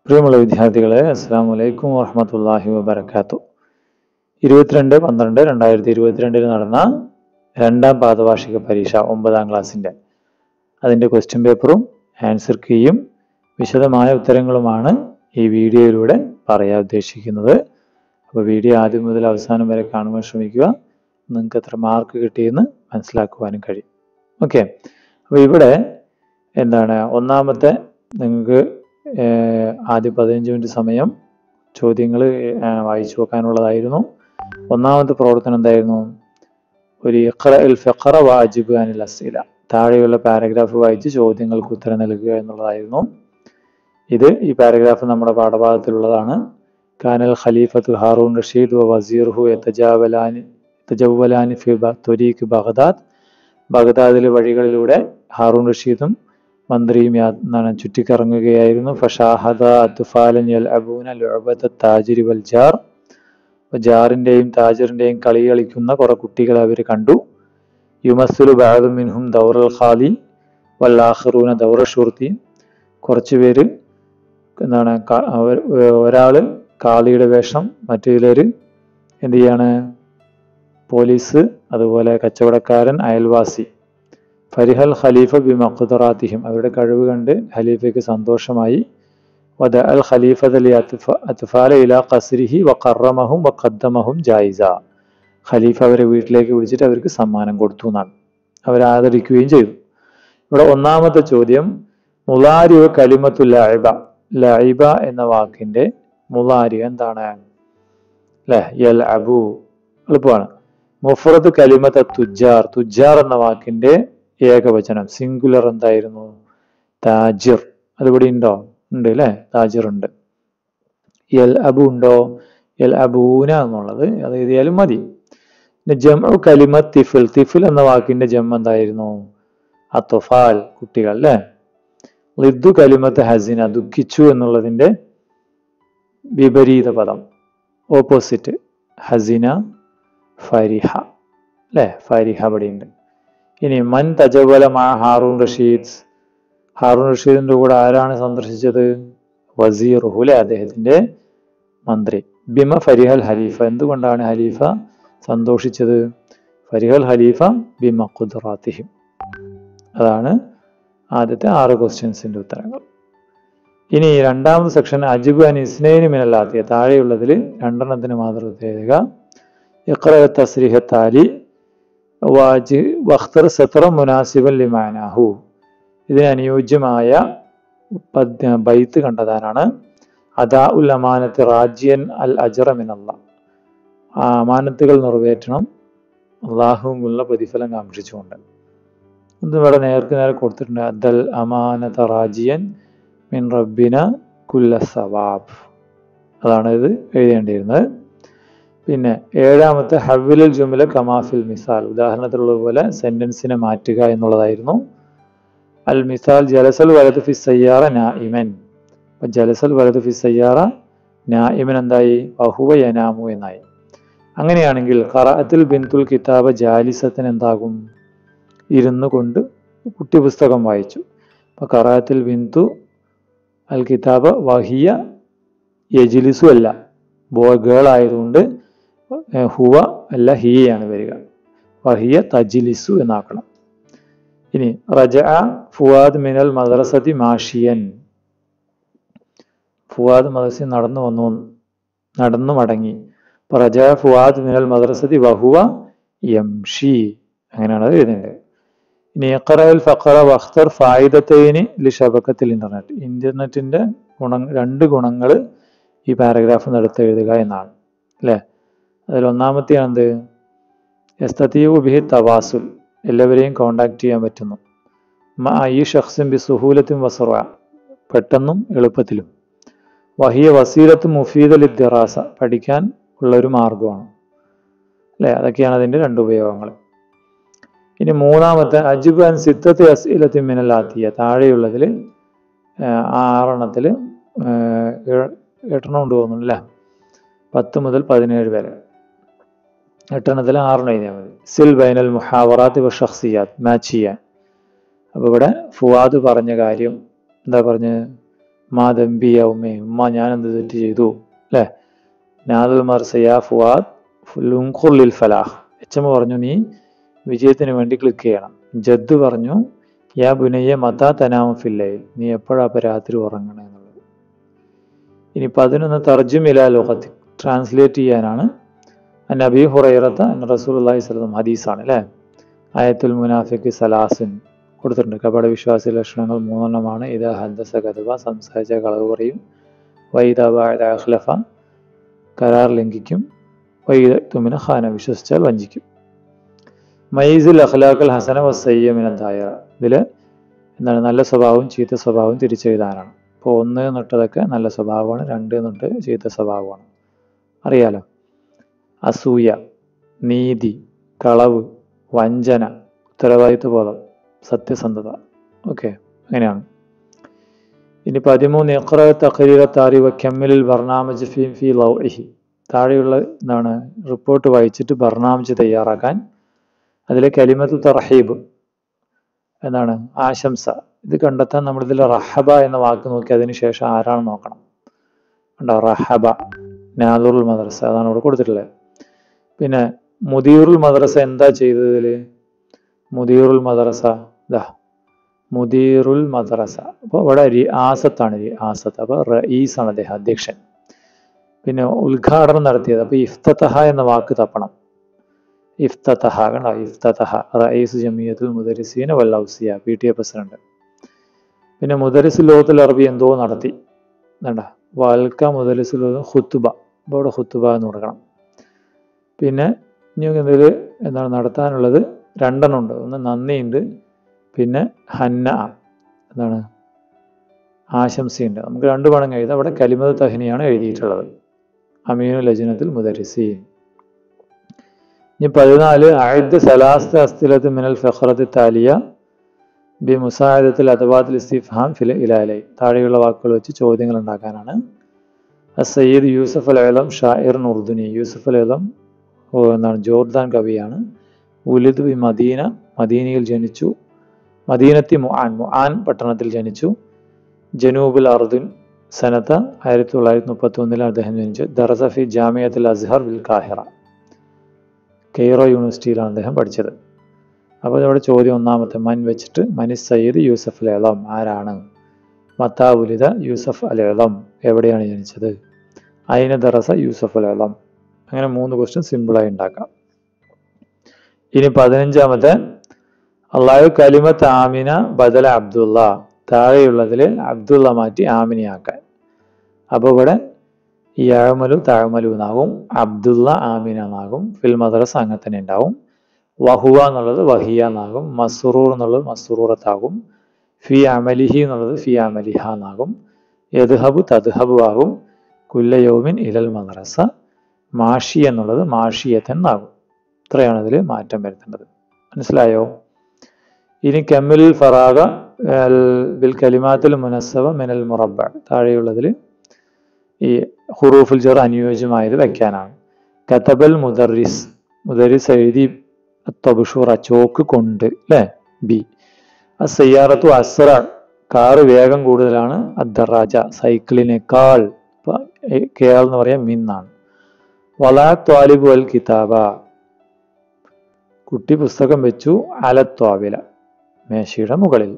പ്രിയമുള്ള വിദ്യാർത്ഥികളെ അസ്സാം വലൈക്കും വാഹമത്തല്ലാഹി വബർക്കാത്തു ഇരുപത്തിരണ്ട് പന്ത്രണ്ട് രണ്ടായിരത്തി ഇരുപത്തിരണ്ടിൽ നടന്ന രണ്ടാം പാദവാർഷിക പരീക്ഷ ഒമ്പതാം ക്ലാസ്സിൻ്റെ അതിൻ്റെ ക്വസ്റ്റ്യൻ പേപ്പറും ആൻസർ കീയും വിശദമായ ഉത്തരങ്ങളുമാണ് ഈ വീഡിയോയിലൂടെ പറയാൻ ഉദ്ദേശിക്കുന്നത് അപ്പോൾ വീഡിയോ ആദ്യം മുതൽ അവസാനം വരെ കാണുവാൻ ശ്രമിക്കുക നിങ്ങൾക്ക് എത്ര മാർക്ക് കിട്ടിയെന്ന് മനസ്സിലാക്കുവാനും കഴിയും ഓക്കെ അപ്പോൾ ഇവിടെ എന്താണ് ഒന്നാമത്തെ നിങ്ങൾക്ക് ഏഹ്, ആദ്യ പതിനഞ്ച് മിനിറ്റ് സമയം ചോദ്യങ്ങൾ വായിച്ചു വെക്കാനുള്ളതായിരുന്നു ഒന്നാമത്തെ പ്രവർത്തനം എന്തായിരുന്നു ഒരു ഇഖ്റ ഇൽ ഫഖറ വാജിബ് അനിൽ അസീല താഴെയുള്ള പാരഗ്രാഫ് വായിച്ച് ചോദ്യങ്ങൾക്ക് ഉത്തരം നൽകുക എന്നുള്ളതായിരുന്നു ഇത് ഈ പാരഗ്രാഫ് നമ്മുടെ പാഠഭാഗത്തിലുള്ളതാണ് കാനൽ ഖലീഫത്ത് ഹാറൂൺ റഷീദ് വ വസീർഹു യതജാവലാനി യതജവ്വലാനി ഫി ബ- ത്വരീഖ് ബഗ്ദാദ് ബഗ്ദാദിലെ വഴികളിലൂടെ ഹാറൂൺ റഷീദും മന്ത്രിയും യാ- എന്താണ് ചുറ്റിക്കറങ്ങുകയായിരുന്നു ഫഷാഹദ അത്ഫാലൻ യൽഅബൂന ലുഅബത താജിരി വൽ ജാർ അപ്പൊ ജാറിന്റെയും താജിറിന്റെയും കളി കളിക്കുന്ന കുറെ കുട്ടികളെ അവർ കണ്ടു യുമസ്സുലു ബഅദു മിൻഹും ദൗറൽ ഖാലി വല്ലാഖറൂന ദൗറ ഷുർത്തി കുറച്ച് പേര് എന്താണ് ക- അവർ ഒരാള് കാളിയുടെ വേഷം മറ്റു ചിലര് എന്ത് ചെയ്യാണ് പോലീസ് അതുപോലെ കച്ചവടക്കാരൻ അയൽവാസി ഫരിഹൽ ഖലീഫ ബി മഖ്ദറാത്തിഹിം അവരുടെ കഴിവ് കണ്ട് ഖലീഫയ്ക്ക് സന്തോഷമായി വദ അൽ ഖലീഫത്ത് ലി അത്ഫ- അത്ഫാല ഇലാ ഖസ്രിഹി വഖറമഹും വഖദ്ദമഹും ജായിസ ഖലീഫ അവരെ വീട്ടിലേക്ക് വിളിച്ചിട്ട് അവർക്ക് സമ്മാനം കൊടുത്തു എന്നാണ് അവരെ ആദരിക്കുകയും ചെയ്തു ഇവിടെ ഒന്നാമത്തെ ചോദ്യം മുലാരി കലിമത്തു ലൈബ ലൈബ എന്ന വാക്കിന്റെ മുലാരി എന്താണ് അല്ലെ യൽ അബു എളുപ്പമാണ് മുഫറത്ത് കലിമത്ത് തുജാർ തുജാർ എന്ന വാക്കിന്റെ ഏകവചനം സിംഗുലർ എന്തായിരുന്നു താജിർ അതിവിടെ ഉണ്ടോ ഉണ്ട് അല്ലെ താജിർ ഉണ്ട് യൽ അബു ഉണ്ടോ യൽ അബൂന എന്നുള്ളത് അത് എഴുതിയാലും മതി പിന്നെ ജംഉ കലിമത്ത് തിഫിൽ തിഫിൽ എന്ന വാക്കിന്റെ ജം എന്തായിരുന്നു അത്തൊഫാൽ കുട്ടികൾ അല്ലെ ലിദ്ദു കലിമത്ത് ഹസിന ദുഃഖിച്ചു എന്നുള്ളതിന്റെ വിപരീത പദം ഓപ്പോസിറ്റ് ഹസിന ഫരിഹ അല്ലെ ഫരിഹ ഇവിടെയുണ്ട് ഇനി മൻ തജവല മാ ഹാറൂൺ റഷീദ് ഹാറൂൺ റഷീദിന്റെ കൂടെ ആരാണ് സന്ദർശിച്ചത് വസീറുഹു അല്ലെ അദ്ദേഹത്തിന്റെ മന്ത്രി ബിമ ഫരിഹൽ ഹലീഫ എന്തുകൊണ്ടാണ് ഹലീഫ സന്തോഷിച്ചത് ഫരിഹൽ ഹലീഫ ബിമ ഖുദ്റാത്തിഹിം അതാണ് ആദ്യത്തെ ആറ് ക്വസ്റ്റ്യൻസിന്റെ ഉത്തരങ്ങൾ ഇനി രണ്ടാമത്തെ സെക്ഷൻ അജിബ് അൻ ഇസ്നൈനി മിനല്ലാത്തിയ താഴെയുള്ളതിൽ രണ്ടെണ്ണത്തിന് മാത്രം പ്രത്യേകത ഇഖ്റ തസ്രിഹ താലി വാജി വഖ്തർ സത്ര മുനാസിബൻ ലിമാനാഹു ഇതിന് അനുയോജ്യമായ പദ്യ ബൈത്ത് കണ്ടെത്താനാണ് അദാ ഉൽ അമാനത്ത് റാജിയൻ അൽ അജറ മിനല്ല ആ അമാനത്തുകൾ നിറവേറ്റണം അള്ളാഹുമുള്ള പ്രതിഫലം കാക്ഷിച്ചുകൊണ്ട് ഇത് ഇവിടെ നേർക്ക് നേരെ കൊടുത്തിട്ടുണ്ട് അദൽ അമാനത റാജിയൻ മിൻ റബ്ബിന കുല്ല സവാബ് അതാണ് ഇത് എഴുതേണ്ടിയിരുന്നത് പിന്നെ ഏഴാമത്തെ ഹവിലുൽ ജുമല കമാഫിൽ മിസാൽ ഉദാഹരണത്തിലുള്ള പോലെ സെന്റൻസിനെ മാറ്റുക എന്നുള്ളതായിരുന്നു അൽ മിസാൽ ജലസൽ വലത് ഫി സയ്യാറ നായിമൻ അപ്പൊ ജലസൽ വലത് ഫി സയ്യാറ നായിമൻ എന്തായി വഹുവ യനാമു എന്നായി അങ്ങനെയാണെങ്കിൽ ഖറാഅത്തുൽ ബിന്തുൽ കിതാബ ജാലിസത്തിന് എന്താകും ഇരുന്നു കൊണ്ട് കുട്ടി പുസ്തകം വായിച്ചു അപ്പൊ ഖറാഅത്തുൽ ബിന്തു അൽ കിതാബ വഹിയ യജിലിസു അല്ല ബോ ഗേൾ ആയതുകൊണ്ട് ഏർ ഹുവ അല്ല ഹിയയാണ് വരിക വഹിയ തജിലിസു എന്നാക്കണം ഇനി റജ ഫുവാദ് മിനൽ മദ്രസതി മാഷിയൻ ഫുവാദ് മദ്രസ നടന്നു വന്നു നടന്നു മടങ്ങി അപ്പൊ റജ ഫുവാദ് മിനൽ മദ്രസതി വഹുവ യംഷി അങ്ങനെയാണ് അത് എഴുതേണ്ടത് ഇനി ഇഖറൽ ഫഖറ വഖ്തർ ഫായിദത്തൈനി ലി ഷബക്കത്തിൽ ഇന്റർനെറ്റ് ഇന്റർനെറ്റിന്റെ ഗുണം രണ്ട് ഗുണങ്ങൾ ഈ പാരഗ്രാഫ് എടുത്ത് എഴുതുക എന്നാണ് അല്ലേ അതിൽ ഒന്നാമത്തെയാണ് എന്ത് എസ്തീവു ബിഹി തവാസുൽ എല്ലാവരെയും കോണ്ടാക്ട് ചെയ്യാൻ പറ്റുന്നു മ ഈ ഷഖ്സിൻ ബി സുഹൂലത്തും വസുറ പെട്ടെന്നും എളുപ്പത്തിലും വഹിയ വസീലത്തും മുഫീദൽ ഇദ്ദിറാസ പഠിക്കാൻ ഉള്ള ഒരു മാർഗമാണ് അല്ലേ അതൊക്കെയാണ് അതിൻ്റെ രണ്ട് ഉപയോഗങ്ങൾ ഇനി മൂന്നാമത്തെ അജിബ് അൻ സിത്തത്ത് അസ്ഇലത്തി മിനലാത്തിയ താഴെയുള്ളതിൽ ആറെണ്ണത്തിൽ എട്ടെണ്ണം ഉണ്ട് തോന്നുന്നു അല്ലേ പത്ത് മുതൽ പതിനേഴ് വരെ എട്ടെണ്ണത്തിൽ ആറെണ്ണം എഴുതിയാൽ മതി സിൽ ബൈനൽ മുഹാവറാത്ത് വ ഷഖ്സിയാത്ത് മാച്ച് ചെയ്യാൻ അപ്പോൾ ഇവിടെ ഫുവാദ് പറഞ്ഞ കാര്യം എന്താ പറഞ്ഞത് മാ ദംബിയ ഉമ്മേ ഉമ്മ ഞാൻ എന്ത് തെറ്റ് ചെയ്തു അല്ലേ നാദുൽ മർസയാ ഫുവാദ് ലുംഖുർലിൽ ഫലാഹ് എച്ച് എം പറഞ്ഞു നീ വിജയത്തിന് വേണ്ടി ക്ലിക്ക് ചെയ്യണം ജദ് പറഞ്ഞു യാ ബുനയ്യ മതാ തനാമു ഫില്ലയിൽ നീ എപ്പോഴാ അപ്പൊ രാത്രി ഉറങ്ങണേ എന്നുള്ളത് ഇനി പതിനൊന്ന് തർജുമില ലോകത്തിൽ ട്രാൻസ്ലേറ്റ് ചെയ്യാനാണ് നബി ഹുറൈറത്ത റസൂൽ അള്ളാഹി സ്വലം ഹദീസാണ് അല്ലേ ആയത്തുൽ മുനാഫിക്ക് സലാസിൻ കൊടുത്തിട്ടുണ്ട് കപട വിശ്വാസി ലക്ഷണങ്ങൾ മൂന്നെണ്ണമാണ് ഇത് ഹദ്ദസ കഥവ സംസാരിച്ച കളവ് പറയും വൈദാബാഹ്ലഫ കരാർ ലംഘിക്കും വൈദ തുമിന ഖാന വിശ്വസിച്ചാൽ വഞ്ചിക്കും മൈസുൽ അഖ്ലാഖൽ ഹസന വസയ്യമിന ദായറ ഇതിൽ എന്താണ് നല്ല സ്വഭാവവും ചീത്ത സ്വഭാവവും തിരിച്ചെഴുതാനാണ് ഇപ്പോൾ ഒന്ന് എന്നിട്ടതൊക്കെ നല്ല സ്വഭാവമാണ് രണ്ട് എന്നിട്ട് ചീത്ത സ്വഭാവമാണ് അറിയാലോ അസൂയ നീതി കളവ് വഞ്ചന ഉത്തരവാദിത്വ ബോധം സത്യസന്ധത ഓക്കെ അങ്ങനെയാണ് ഇനി പതിമൂന്ന് ഇഖ്റ തഖരീറ താരിവ കെമ്മിലിൽ ബർണാമജ് ഫി ഫി ലൗഹി താഴെയുള്ള എന്താണ് റിപ്പോർട്ട് വായിച്ചിട്ട് ബർണാമജ് തയ്യാറാക്കാൻ അതിൽ കലിമത്ത് തർഹീബ് എന്താണ് ആശംസ ഇത് കണ്ടെത്താൻ നമ്മളിതിൽ റഹബ എന്ന വാക്ക് നോക്കി അതിന് ശേഷം ആരാണ് നോക്കണം ഉണ്ടോ റഹബ നാദുറുൽ മദ്രസ അതാണ് ഇവിടെ കൊടുത്തിട്ടുള്ളത് പിന്നെ മുദീറുൽ മദ്രസ എന്താ ചെയ്തതിൽ മുദീറുൽ മദ്രസ ഇതാ മുദീറുൽ മദ്രസ അപ്പോൾ ഇവിടെ ആസത്താണ് ആസത്ത് അപ്പോൾ റഈസ് ആണ് അദ്ദേഹം അധ്യക്ഷൻ പിന്നെ ഉദ്ഘാടനം നടത്തിയത് അപ്പോൾ ഇഫ്തഹ എന്ന വാക്ക് തപ്പണം ഇഫ്തഹ കണ്ടോ ഇഫ്തഹ റഈസ് ജമിയത്തുൽ മുദരിസീന വല്ലൗസിയ പി ടി എ പ്രസിഡന്റ് പിന്നെ മുദരിസ് ലോകത്തിൽ അറബി എന്തോ നടത്തി വേണ്ട വൽക്ക മുദരിസ് ലോകം ഹുത്തുബ അപ്പോൾ ഇവിടെ ഹുത്തുബ എന്ന് കൊടുക്കണം പിന്നെ ഇനി ഇതിൽ എന്താണ് നടത്താനുള്ളത് രണ്ടെണ്ണം ഉണ്ട് ഒന്ന് നന്ദിയുണ്ട് പിന്നെ ഹന്ന എന്താണ് ആശംസയുണ്ട് നമുക്ക് രണ്ട് പണം എഴുതാം അവിടെ കലിമത് തഹനിയാണ് എഴുതിയിട്ടുള്ളത് അമീനു ലജനത്തിൽ മുദരിസീൻ ഇനി പതിനാല് അഴുദ് സലാസ്ത അസ്തിലത്ത് മിനൽ ഫഖറത്ത് താലിയ ബി മുസാഹിദത്തിൽ അഥവാത്തിൽ ഇസ്തിഫാം ഫിൽ ഇലാലൈ താഴെയുള്ള വാക്കുകൾ വെച്ച് ചോദ്യങ്ങൾ ഉണ്ടാക്കാനാണ് സയ്യിദ് യൂസഫ് അൽ അലം ഷായിർ ഉർദുനി യൂസഫ് അൽ അലം എന്താണ് ജോർദാൻ കവിയാണ് ഉലിദ് ബി മദീന മദീനയിൽ ജനിച്ചു മദീനത്തി മുആൻ മുആൻ പട്ടണത്തിൽ ജനിച്ചു ജനൂബുൽ അർദുൻ സനത്ത ആയിരത്തി തൊള്ളായിരത്തി മുപ്പത്തി ഒന്നിൽ അദ്ദേഹം ജനിച്ചു ദറസഫി ജാമിയത്തുൽ അസ്ഹർ ബിൽ കാഹിറ കെയ്റോ യൂണിവേഴ്സിറ്റിയിലാണ് അദ്ദേഹം പഠിച്ചത് അപ്പോൾ ഇവിടെ ചോദ്യം ഒന്നാമത്തെ മൻ വെച്ചിട്ട് മനിസ് സയ്യിദ് യൂസഫ് അൽ അലം ആരാണ് മത്താവുലിത യൂസഫ് അൽ അലം എവിടെയാണ് ജനിച്ചത് അയിന ദറസ യൂസഫ് അൽ അലം അങ്ങനെ മൂന്ന് ക്വസ്റ്റ്യൻ സിമ്പിളായി ഉണ്ടാക്കാം ഇനി പതിനഞ്ചാമത്തെ അള്ളാഹു കലിമത്ത് ആമിന ബദല അബ്ദുള്ള താഴെയുള്ളതിൽ അബ്ദുള്ള മാറ്റി ആമിനയാക്കാൻ അപ്പോൾ ഇവിടെ ഈ അഴമലു താഴ്മലു എന്നാകും അബ്ദുള്ള ആമിന എന്നാകും ഫിൽ മദ്രസ അങ്ങനെ തന്നെ ഉണ്ടാവും വഹുവ എന്നുള്ളത് വഹിയ എന്നാകും മസ്റൂർ എന്നുള്ളത് മസ്റൂറത്താകും ഫി അമലിഹി എന്നുള്ളത് ഫി അമലിഹ എന്നാകും യദ്ഹബു തദ്ഹബു ആകും കുല്ലയോമിൻ ഇലൽ മദ്രസ മാഷി എന്നുള്ളത് മാഷിയത്തൻ എന്നാകും ഇത്രയാണ് ഇതിൽ മാറ്റം വരുത്തേണ്ടത് മനസ്സിലായോ ഇനി കമ്മിൽ ഫറാഗ ബിൽ കലിമാത്തിൽ മുനസ്സവ മിനൽ മുറബ താഴെയുള്ളതിൽ ഈ ഹുറൂഫുൽ ജർ അനുയോജ്യമായത് വെക്കാനാണ് കതബൽ മുദറിസ് മുദറിസ് എഴുതി തബുഷൂറ ചോക്ക് കൊണ്ട് അല്ലേ ബി ആ സയ്യാറത്തു അസ്ര കാറ് വേഗം കൂടുതലാണ് അദ്ദറാജ സൈക്കിളിനേക്കാൾ കേൾ എന്ന് പറയാം മിന്നാണ് വലാ ത്വാലിബ് വൽ കിതാബ കുട്ടി പുസ്തകം വെച്ചു അലത്വാവില മേശയുടെ മുകളിൽ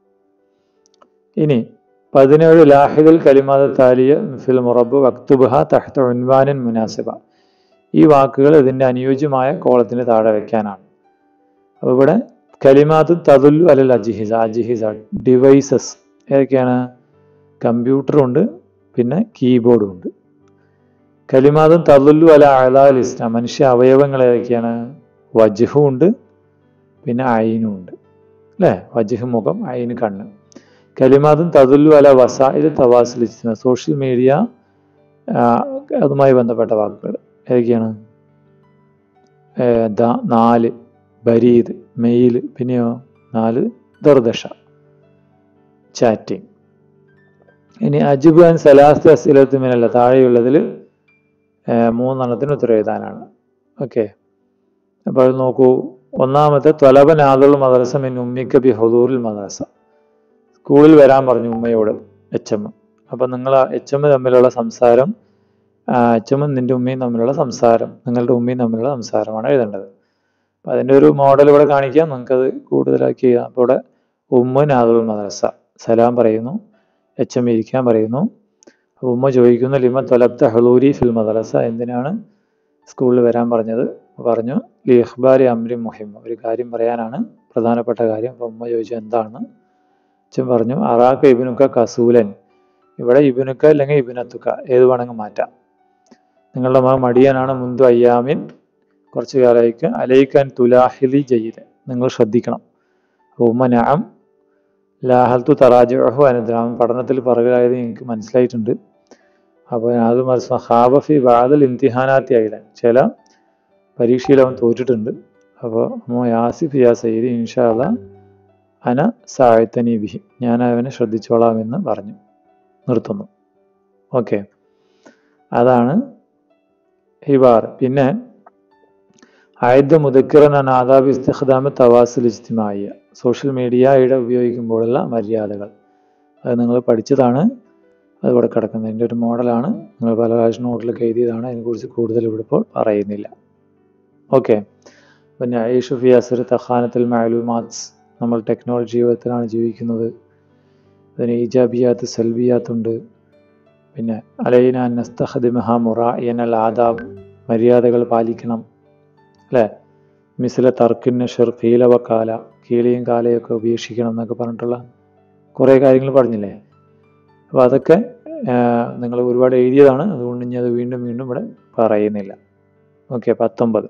ഇനി പതിനേഴ് ലാഹിദുൽ കലിമാത താലിയ ഫിൽ മുറബ് വക്തുബഹ തഹ്ത ഉൻവാനൻ മുനാസിബ ഈ വാക്കുകൾ ഇതിൻ്റെ അനുയോജ്യമായ കോളത്തിന് താഴെ വെക്കാനാണ് അപ്പോൾ ഇവിടെ കലിമാത്ത് തതുല്ലു അലൽ അജിഹിസ അജിഹിസ ഡിവൈസസ് ഏതൊക്കെയാണ് കമ്പ്യൂട്ടറും ഉണ്ട് പിന്നെ കീബോർഡും ഉണ്ട് കലിമാതും തതുല്ലു അല അലാൽ ഇസ്ലാം മനുഷ്യ അവയവങ്ങൾ ഏതൊക്കെയാണ് വജുഹും ഉണ്ട് പിന്നെ അയിനും ഉണ്ട് അല്ലേ വജുഹ് മുഖം അയിന് കണ്ണ് കലിമാതും തതുല്ലു അല വസ ഇത് തവാസിലിസ്ന സോഷ്യൽ മീഡിയ അതുമായി ബന്ധപ്പെട്ട വാക്കുകൾ ഏതൊക്കെയാണ് നാല് ബരീദ് മെയിൽ പിന്നെയോ നാല് ദർദശ ചാറ്റിംഗ് ഇനി അജിബ് ആൻഡ് സലാസ്ത അസിലത്തുമിനല്ല താഴെയുള്ളതിൽ മൂന്നെണ്ണത്തിന് ഉത്തരം എഴുതാനാണ് ഓക്കെ അപ്പോൾ അത് നോക്കൂ ഒന്നാമത്തെ ത്വലബൻ ആദുൾ മദ്രസ മിൻ ഉമ്മിക്ക ബി ഹുദൂറിൽ മദ്രസ സ്കൂളിൽ വരാൻ പറഞ്ഞു ഉമ്മയോട് എച്ച് എം അപ്പം നിങ്ങൾ എച്ച് എം തമ്മിലുള്ള സംസാരം എച്ച് എമ്മും നിൻ്റെ ഉമ്മയും തമ്മിലുള്ള സംസാരം നിങ്ങളുടെ ഉമ്മയും തമ്മിലുള്ള സംസാരമാണ് എഴുതേണ്ടത് അപ്പം അതിൻ്റെ ഒരു മോഡൽ ഇവിടെ കാണിക്കാം നിങ്ങൾക്കത് കൂടുതലാക്കി ചെയ്യാം അപ്പോൾ ഇവിടെ ഉമ്മ നാദുൽ മദ്രസ സലാം പറയുന്നു എച്ച് എം ഇരിക്കാൻ പറയുന്നു അപ്പോൾ ഉമ്മ ചോദിക്കുന്നു ലിമ തൊലബ്ത ഹളൂരി ഫിൽ മദ്രസ എന്തിനാണ് സ്കൂളിൽ വരാൻ പറഞ്ഞത് പറഞ്ഞു ലി ഇഖ്ബാരി അമ്രി മുഹിം ഒരു കാര്യം പറയാനാണ് പ്രധാനപ്പെട്ട കാര്യം അപ്പോൾ ഉമ്മ ചോദിച്ചു എന്താണ് അച്ഛൻ പറഞ്ഞു അറാഖ ഇബിനുക്ക കസൂലൻ ഇവിടെ ഇബിനുക്ക അല്ലെങ്കിൽ ഇബിനത്തുക്ക ഏത് വേണമെങ്കിൽ മാറ്റാം നിങ്ങളുടെ മകൻ മടിയനാണ് മുന്തു അയ്യാമിൻ കുറച്ച് കാലത്തേക്ക് അലൈക്കാൻ തുലാഹിലി ജയ്ത് നിങ്ങൾ ശ്രദ്ധിക്കണം ഉമ്മ നാം ലാഹൽത്തു തറാജുഹു അനുദ്രാമം പഠനത്തിൽ പറയുകയായത് എനിക്ക് മനസ്സിലായിട്ടുണ്ട് അപ്പോൾ അത് ഹാബഫി ബാദൽ ഇംതിഹാനാത്തി ആയില്ല ചില പരീക്ഷയിൽ അവൻ തോറ്റിട്ടുണ്ട് അപ്പോൾ അമ്മ യാസിഫ് യാ സയ്യിദ് ഇൻഷാല്ല അന സായത്തനി ബിഹി ഞാൻ അവനെ ശ്രദ്ധിച്ചോളാം എന്ന് പറഞ്ഞു നിർത്തുന്നു ഓക്കെ അതാണ് ഹിബാർ പിന്നെ ആയുധ മുദക്കിറൻ ആദാബ് ഇസ്തിഖ്ദാമ തവാസുൽ ഇജ്തിമായ സോഷ്യൽ മീഡിയയുടെ ഉപയോഗിക്കുമ്പോഴുള്ള മര്യാദകൾ അത് നിങ്ങൾ പഠിച്ചതാണ് അത് ഇവിടെ കിടക്കുന്നത് അതിൻ്റെ ഒരു മോഡലാണ് നിങ്ങൾ പല പ്രാവശ്യം നോട്ടിലൊക്കെ എഴുതിയതാണ് അതിനെക്കുറിച്ച് കൂടുതൽ ഇവിടെ ഇപ്പോൾ പറയുന്നില്ല ഓക്കെ പിന്നെ ഐഷു ഫി അസർ തഖാനത്തിൽ മാലൂമാത്സ് നമ്മൾ ടെക്നോളജി ജീവിതത്തിലാണ് ജീവിക്കുന്നത് അതിന് ഈജാബിയാത്ത് സൽബിയാത്തുണ്ട് പിന്നെ അലൈന നസ്തഖദിമഹ മുറായൻ അൽ ആദാബ് മര്യാദകൾ പാലിക്കണം അല്ലേ മിസിലെ തർക്കിന് ഷെർ കീലവ കാല കീലയും കാലയൊക്കെ ഉപേക്ഷിക്കണം എന്നൊക്കെ പറഞ്ഞിട്ടുള്ള കുറേ കാര്യങ്ങൾ പറഞ്ഞില്ലേ അപ്പോൾ അതൊക്കെ നിങ്ങൾ ഒരുപാട് എഴുതിയതാണ് അതുകൊണ്ട് ഇനി അത് വീണ്ടും വീണ്ടും ഇവിടെ പറയുന്നില്ല ഓക്കെ പത്തൊമ്പത്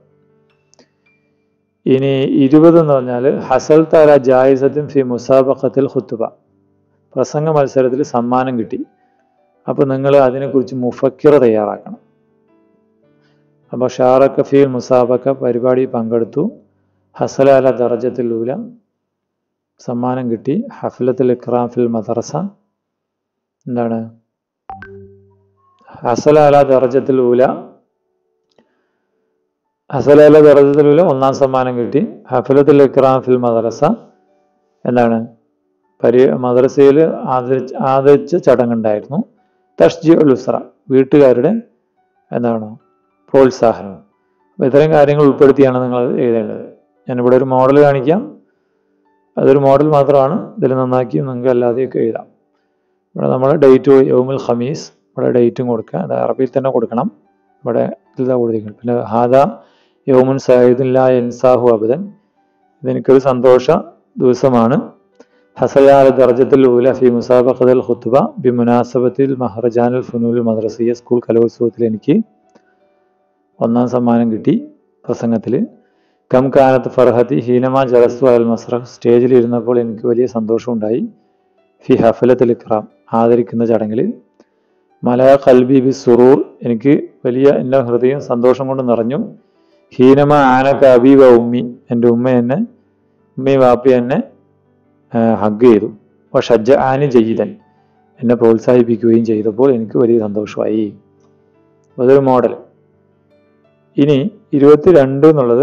ഇനി ഇരുപത് എന്ന് പറഞ്ഞാൽ ഹസൽ താര ജായിസത്തിൻ ഫി മുസാബഖത്തിൽ ഖുത്തുബ പ്രസംഗ മത്സരത്തിൽ സമ്മാനം കിട്ടി അപ്പോൾ നിങ്ങൾ അതിനെക്കുറിച്ച് മുഫക്കിറ തയ്യാറാക്കണം അപ്പോൾ ഷാറക്ക ഫീൽ മുസാബക്ക പരിപാടി പങ്കെടുത്തു ഹസലാല ദർജത്തിൽ ഊല സമ്മാനം കിട്ടി ഹഫ്ലത്തുൽ ഇക്റാം ഫിൽ മദ്രസ എന്താണ് ഹസലാല ദർജത്തിൽ ഊല ഹസലാല ദർജത്തിൽ ഊല ഒന്നാം സമ്മാനം കിട്ടി ഹഫ്ലത്തുൽ ഇക്റാം ഫിൽ മദ്രസ എന്താണ് പരി മദ്രസയിൽ ആദരിച്ച് ആദരിച്ച ചടങ്ങുണ്ടായിരുന്നു തഷ്ജി ഉലുസ്ര വീട്ടുകാരുടെ എന്താണ് പ്രോത്സാഹനം അപ്പോൾ ഇത്തരം കാര്യങ്ങൾ ഉൾപ്പെടുത്തിയാണ് നിങ്ങൾ എഴുതേണ്ടത് ഞാനിവിടെ ഒരു മോഡൽ കാണിക്കാം അതൊരു മോഡൽ മാത്രമാണ് ഇതിൽ നന്നാക്കി നിങ്ങൾക്ക് അല്ലാതെയൊക്കെ എഴുതാം ഇവിടെ നമ്മൾ ഡേറ്റ് യൗമുൽ ഖമീസ് ഇവിടെ ഡേറ്റും കൊടുക്കുക അത് അറബിയിൽ തന്നെ കൊടുക്കണം ഇവിടെ ഇതാ കൊടുത്തിരിക്കുന്നത് പിന്നെ ഹാദ യൗമുൻ സയ്യിദില്ല എൻസാഹു അബദൻ ഇതെനിക്കൊരു സന്തോഷ ദിവസമാണ് ഹസയാൽ ദർജത്തിൽ ഊല ഫി മുസാബഖത്തുൽ ഖുത്ബ ബി മുനാസബത്തിൽ മഹറജാനുൽ ഫുനൂൽ മദ്രസിയ സ്കൂൾ കലോത്സവത്തിൽ എനിക്ക് ഒന്നാം സമ്മാനം കിട്ടി പ്രസംഗത്തിൽ കം കാനത്ത് ഫർഹത്തി ഹീനമ ജലസ്തു അൽ മസ്രഖ് സ്റ്റേജിൽ ഇരുന്നപ്പോൾ എനിക്ക് വലിയ സന്തോഷമുണ്ടായി ഫി ഹഫലത്തിൽ ഇക്രാം ആദരിക്കുന്ന ചടങ്ങിൽ മലയ കൽബി ബി സുറൂർ എനിക്ക് വലിയ എൻ്റെ ഹൃദയം സന്തോഷം കൊണ്ട് നിറഞ്ഞു ഹീനമ ആനക്ക അബി വ ഉമ്മി എൻ്റെ ഉമ്മ എന്നെ ഉമ്മയും വാപ്പി എന്നെ ഹഗ് ചെയ്തു അപ്പോൾ ഷജ്ജ ആനി ജയ്യിദൻ എന്നെ പ്രോത്സാഹിപ്പിക്കുകയും ചെയ്തപ്പോൾ എനിക്ക് വലിയ സന്തോഷമായി അതൊരു മോഡൽ ഇനി ഇരുപത്തിരണ്ട് എന്നുള്ളത്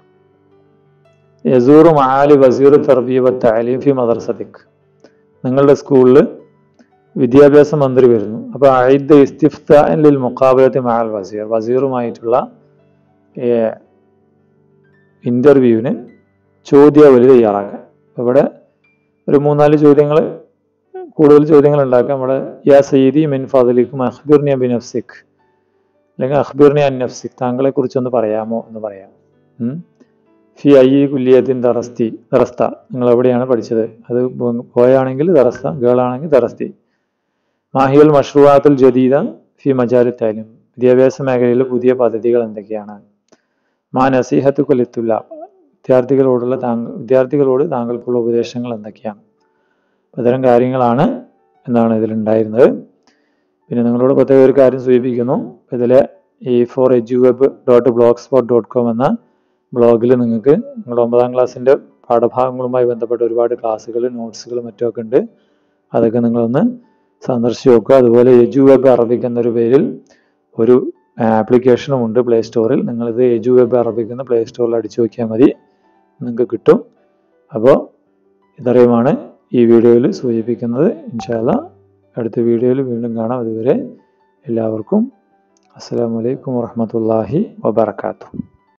യസൂർ മഹാലി വസീർ തർബീബ താലീം ഫി മദർസത്തിക് നിങ്ങളുടെ സ്കൂളിൽ വിദ്യാഭ്യാസ മന്ത്രി വരുന്നു അപ്പോൾ അയിദ് ഇസ്തിഫ്താലിൽ മുക്കാബലത്തി മഹാൽ വസീർ വസീറുമായിട്ടുള്ള ഇൻ്റർവ്യൂവിന് ചോദ്യാവലി തയ്യാറാക്കാൻ ഇവിടെ ഒരു മൂന്നാല് ചോദ്യങ്ങൾ കൂടുതൽ ചോദ്യങ്ങൾ ഉണ്ടാക്കാം നമ്മുടെ യാ സയ്യിദി മിൻ ഫാദലിക്കും അഖ്ബിർനി ബിൻ നഫ്സിക് അല്ലെങ്കിൽ അഖ്ബിർനി അൻ നഫ്സിക് താങ്കളെ കുറിച്ചൊന്ന് പറയാമോ എന്ന് പറയാം ഫി ഐ കുല്യത്തിൻ ദറസ്തി ദറസ്ത നിങ്ങൾ എവിടെയാണ് പഠിച്ചത് അത് ബോയാണെങ്കിൽ ദറസ്ത ഗേൾ ആണെങ്കിൽ ദറസ്തി മാഹിയൽ മഷ്റൂവാത്തുൽ ജദീദ ഫി മജാലി താലിം വിദ്യാഭ്യാസ മേഖലയിലെ പുതിയ പദ്ധതികൾ എന്തൊക്കെയാണ് മാ നസീഹത്ത് കൊലിത്തുല്ല വിദ്യാർത്ഥികളോടുള്ള താങ്കൾ വിദ്യാർത്ഥികളോട് താങ്കൾക്കുള്ള ഉപദേശങ്ങൾ എന്തൊക്കെയാണ് ഇത്തരം കാര്യങ്ങളാണ് എന്നാണ് ഇതിലുണ്ടായിരുന്നത് പിന്നെ നിങ്ങളോട് പ്രത്യേക ഒരു കാര്യം സൂചിപ്പിക്കുന്നു ഇതിലെ ഈ for edu web dot blogspot dot com എന്ന ബ്ലോഗിൽ നിങ്ങൾക്ക് നിങ്ങളുടെ ഒമ്പതാം ക്ലാസ്സിൻ്റെ പാഠഭാഗങ്ങളുമായി ബന്ധപ്പെട്ട ഒരുപാട് ക്ലാസ്സുകൾ നോട്ട്സുകൾ മറ്റുമൊക്കെ ഉണ്ട് അതൊക്കെ നിങ്ങളൊന്ന് സന്ദർശിച്ച് നോക്കുക അതുപോലെ എജു വെബ് അറബിക് എന്നൊരു പേരിൽ ഒരു ആപ്ലിക്കേഷനും ഉണ്ട് പ്ലേ സ്റ്റോറിൽ നിങ്ങളിത് എജു വെബ് അറബിക് എന്ന് പ്ലേ സ്റ്റോറിൽ അടിച്ചു നോക്കിയാൽ മതി നിങ്ങൾക്ക് കിട്ടും അപ്പോൾ ഇത്രയുമാണ് ഈ വീഡിയോയിൽ സൂചിപ്പിക്കുന്നത് ഇൻഷാല്ല അടുത്ത വീഡിയോയിൽ വീണ്ടും കാണാം അതുവരെ എല്ലാവർക്കും അസ്സാം വലൈക്കും വാഹമത്തല്ലാഹി വബർക്കാത്തു